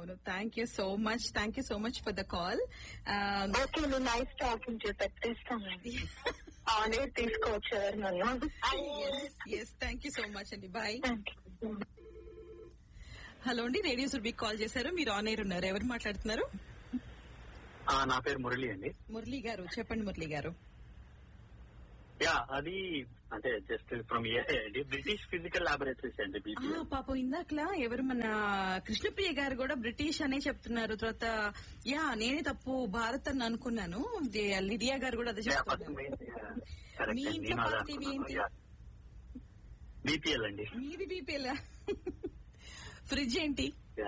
అవును thank you so much thank you so much for the call okay nice talking to పెట్టేస్తానండి on air తీసుకోవచ్చు ఎవరు నన్ను yes thank you so much అండి bye Thank you. Hello అండి radio సుర్బిక్ call చేశారు మీరు ఆన్ ఎయిర్ ఉన్నారు ఎవరు మాట్లాడుతున్నారు ఆ, నా పేరు మురళి అండి మురళి గారు చెప్పండి మురళి గారు యా అది అంటే జస్ట్ ఫ్రమ్ అండి బ్రిటిష్ ఫిజికల్ లాబొరేటరీస్ అండి ఆ, బీపీ పాపం ఇందాకలా ఎవరు మన కృష్ణప్రియ గారు కూడా బ్రిటిష్ అనే చెప్తున్నారు తర్వాత యా నేనే తప్పు భారత్ అని అనుకున్నాను ఇది లిడియా గారు కూడా అదే చెప్తున్నారు మీ ఇంట్లో పాత టీవీ ఏంటి? బీపీఎల్ అండి మీది బీపీఎల్ ఫ్రిడ్జ్ ఏంటి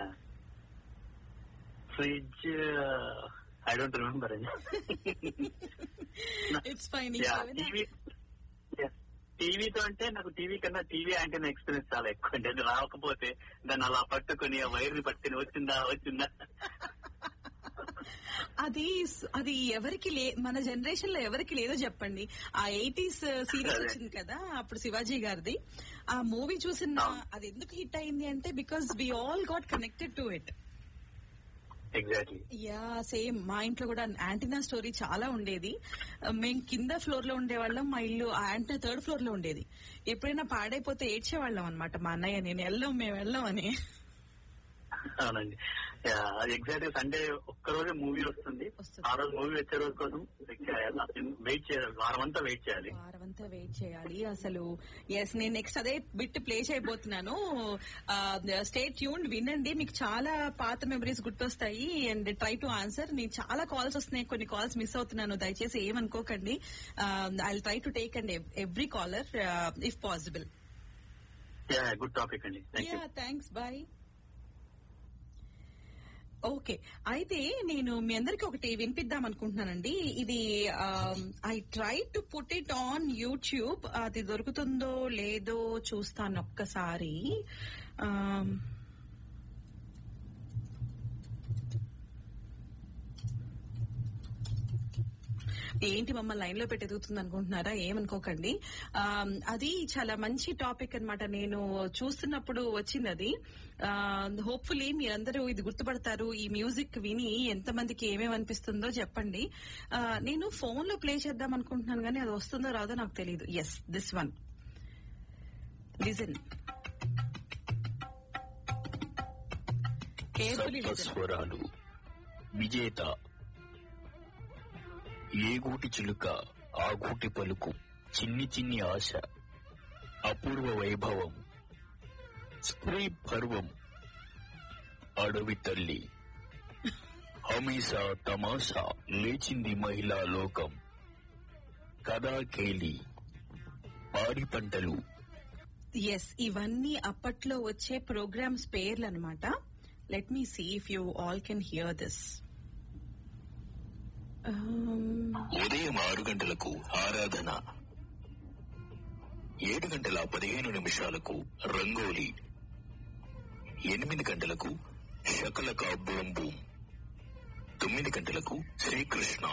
ఫ్రిడ్జ్ ఐ డోంట్ రిమెంబర్ అండి ఇట్స్ ఫైన్ టీవీ టీవీతో అంటే నాకు టీవీ కన్నా టీవీ యాంటీనా ఎక్స్పీరియన్స్ చాలా ఎక్కువ అండి అది రాకపోతే దాన్ని అలా పట్టుకొని ఆ వైర్ ని పట్టుకొని వచ్చిందా వచ్చిందా అది అది ఎవరికి లే మన జనరేషన్ లో ఎవరికి లేదో చెప్పండి ఆ ఎయిటీస్ సీరియల్ అదే. వచ్చింది కదా అప్పుడు శివాజీ గారిది ఆ మూవీ చూసిన అది ఎందుకు హిట్ అయింది అంటే because we all got connected to it exactly yeah same మా ఇంట్లో కూడా యాంటీనా స్టోరీ చాలా ఉండేది మేము కింద ఫ్లోర్ లో ఉండేవాళ్ళం మా ఇల్లు ఆ యాంటీనా థర్డ్ ఫ్లోర్ లో ఉండేది ఎప్పుడైనా పాడైపోతే ఏడ్చేవాళ్ళం అనమాట మా అన్నయ్య నేను వెళ్ళాం మేము వెళ్ళాం అని అవునండి యా, అది ఎగ్జాక్ట్ సండే ఒక్క రోజే మూవీ వస్తుంది వస్తుంది. ఆ రోజు మూవీ వచ్చే రోజు కోసం వెయిట్ చేయాలి వారం అంతా వెయిట్ చేయాలి వారమంతా వెయిట్ చేయాలి అసలు ఎస్ నేను నెక్స్ట్ అదే బిట్ ప్లే చేయబోతున్నాను స్టే ట్యూన్ వినండి మీకు చాలా పాత మెమరీస్ గుర్తొస్తాయి అండ్ ట్రై టు ఆన్సర్ నేను చాలా కాల్స్ వస్తున్నాయి కొన్ని కాల్స్ మిస్ అవుతున్నాను దయచేసి ఏమనుకోకండి I try to take and every caller if possible yeah good topic అండి thank you yeah thanks bye okay అయితే నేను మీ అందరికి ఒకటి వినిపిద్దాం అనుకుంటున్నానండి ఇది I try to put it on YouTube అది దొరుకుతుందో లేదో చూస్తాను ఒక్కసారి Um, ఏంటి మమ్మల్ని లైన్ లో పెట్టి ఎదుగుతుంది అనుకుంటున్నారా ఏమనుకోకండి ఆమ్, అది చాలా మంచి టాపిక్ అన్నమాట నేను చూస్తున్నప్పుడు వచ్చింది అది హోప్ఫుల్లీ మీరందరూ ఇది గుర్తుపడతారు ఈ మ్యూజిక్ విని ఎంతమందికి ఏమేమి అనిపిస్తుందో చెప్పండి ఆ, నేను ఫోన్ లో ప్లే చేద్దాం అనుకుంటున్నాను కానీ అది వస్తుందో రాదో నాకు తెలియదు yes this one listen carefully listen సప్తస్వరాలు విజేత ఏ గూటి చిలుక ఆ గూటి పలుకు చిన్ని చిన్ని ఆశ అపూర్వ వైభవం స్త్రీ పర్వం అడవి తల్లి హమీసా తమాషా లేచింది మహిళా లోకం కథా కేలి పాడి పంటలు ఎస్ ఇవన్నీ అప్పట్లో వచ్చే ప్రోగ్రామ్స్ పేర్లు అనమాట let me see if you all can hear this ఉదయం ఆరు గంటలకు ఆరాధన ఏడు గంటల పదిహేను నిమిషాలకు రంగోలి ఎనిమిది గంటలకు శకలక బూమ్ బూమ్ తొమ్మిది గంటలకు శ్రీకృష్ణ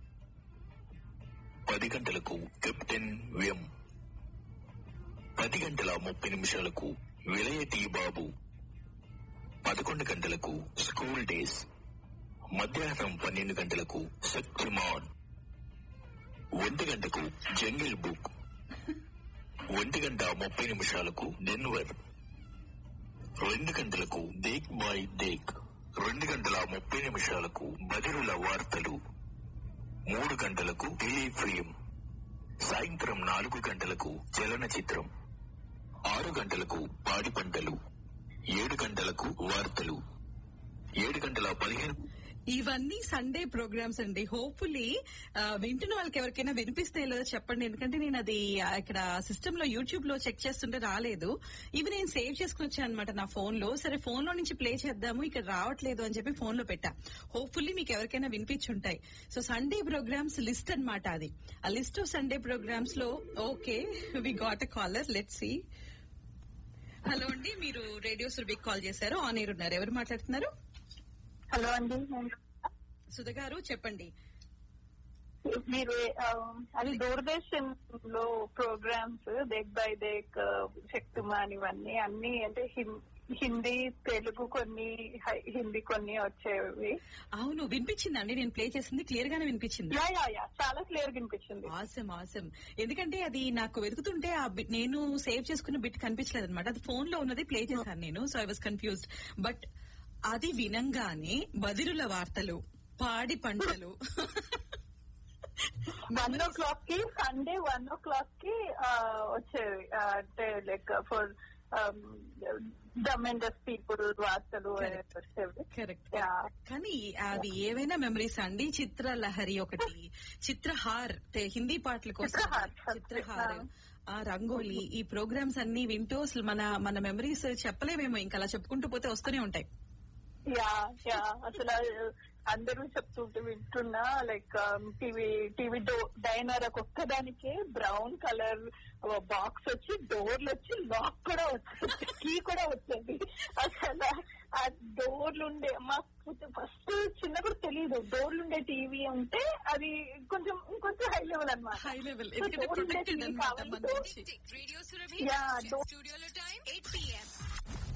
పది గంటలకు కెప్టెన్ వ్యం పది గంటల ముప్పై నిమిషాలకు విలయతీ బాబు పదకొండు గంటలకు స్కూల్ డేస్ మధ్యాహ్నం పన్నెండు గంటలకు శక్తిమాన్ ఒంటి గంటకు జంగిల్ బుక్ ఒంటి గంట ముప్పై నిమిషాలకు డెన్వర్ రెండు గంటలకు దేక్ బాయ్ దేక్ రెండు గంటల ముప్పై నిమిషాలకు బదిరుల వార్తలు మూడు గంటలకు టెలిఫిల్మ్ సాయంత్రం నాలుగు గంటలకు చలనచిత్రం ఆరు గంటలకు పాడి పంటలు ఏడు గంటలకు వార్తలు ఏడు గంటల పదిహేను ఇవన్నీ సండే ప్రోగ్రామ్స్ అండి హోప్ఫుల్లీ వింటున్న వాళ్ళకి ఎవరికైనా వినిపిస్తాయి లేదో చెప్పండి ఎందుకంటే నేను అది ఆ, ఇక్కడ సిస్టమ్ లో యూట్యూబ్ లో చెక్ చేస్తుంటే రాలేదు ఇవి నేను సేవ్ చేసుకుని వచ్చాను అనమాట నా ఫోన్ లో సరే ఫోన్ లో నుంచి ప్లే చేద్దాము ఇక్కడ రావట్లేదు అని చెప్పి ఫోన్ లో పెట్టా హోప్ఫుల్లీ మీకు ఎవరికైనా వినిపించుంటాయి సో సండే ప్రోగ్రామ్స్ లిస్ట్ అన్నమాట అది ఆ లిస్ట్ ఆఫ్ సండే ప్రోగ్రామ్స్ లో okay we got a caller let see hello అండి మీరు రేడియో సుర్బిక్ కాల్ చేశారు ఆన్ ఎయిర్ ఉన్నారు ఎవరు మాట్లాడుతున్నారు హలో అండి సుధ గారు చెప్పండి మీరు ఆ, అది దూరదర్శన్ లో ప్రోగ్రామ్స్ దేక్ బై దేక్ శక్తిమాన్ ఇవన్నీ అన్ని అంటే హిం- హిందీ తెలుగు కొన్ని హై- హిందీ కొన్ని వచ్చేవి అవును వినిపించిందండి నేను ప్లే చేసింది క్లియర్ గానే వినిపించింది యా యా యా చాలా క్లియర్ గా వినిపించింది ఆసమ్ ఆసమ్ ఎందుకంటే అది నాకు వెతుకుతుంటే ఆ బిట్ నేను సేవ్ చేసుకున్న బిట్ కనిపించలేదు అనమాట అది ఫోన్ లో ఉన్నది ప్లే చేశాను నేను so I was confused but అది వినంగానే బదిరుల వార్తలు పాడి పంటలు వన్ ఓ క్లాక్ కి సండే వన్ ఓ క్లాక్ కి ఆ, వచ్చేవి ఆ, అంటే లైక్ ఫర్ డమెండస్ పీపుల్ వార్తలు Correct. వచ్చేవి కరెక్ట్ Yeah. కానీ అవి ఏవైనా మెమరీస్ అండి చిత్రలహరి ఒకటి చిత్రహార్ తె- హిందీ పాటల కోసం చిత్రహార్. చిత్రహార్ ఆ రంగోలీ ఈ ప్రోగ్రామ్స్ అన్ని వింటూ అసలు మన మన మెమరీస్ చెప్పలేమేమో ఇంకా అలా చెప్పుకుంటూ పోతే వస్తూనే ఉంటాయి యా యా అసలు అందరూ చెప్తుంటే వింటున్నా like TV TV Dyanora ఒక్కదానికే బ్రౌన్ కలర్ బాక్స్ వచ్చి డోర్లు వచ్చి లాక్ కూడా వచ్చింది కీ కూడా వచ్చింది అసలు ఆ డోర్లు ఉండే మాకు ఫస్ట్ చిన్నప్పుడు తెలియదు డోర్లు ఉండే టీవీ ఉంటే అది కొంచెం ఇంకొంచెం హై లెవెల్ అనమాట హై లెవెల్ ఎందుకంటే ప్రొటెక్టెడ్ అనమాట మన నుంచి Radio Surabhi. Yeah, don't- Studio time 8 p.m.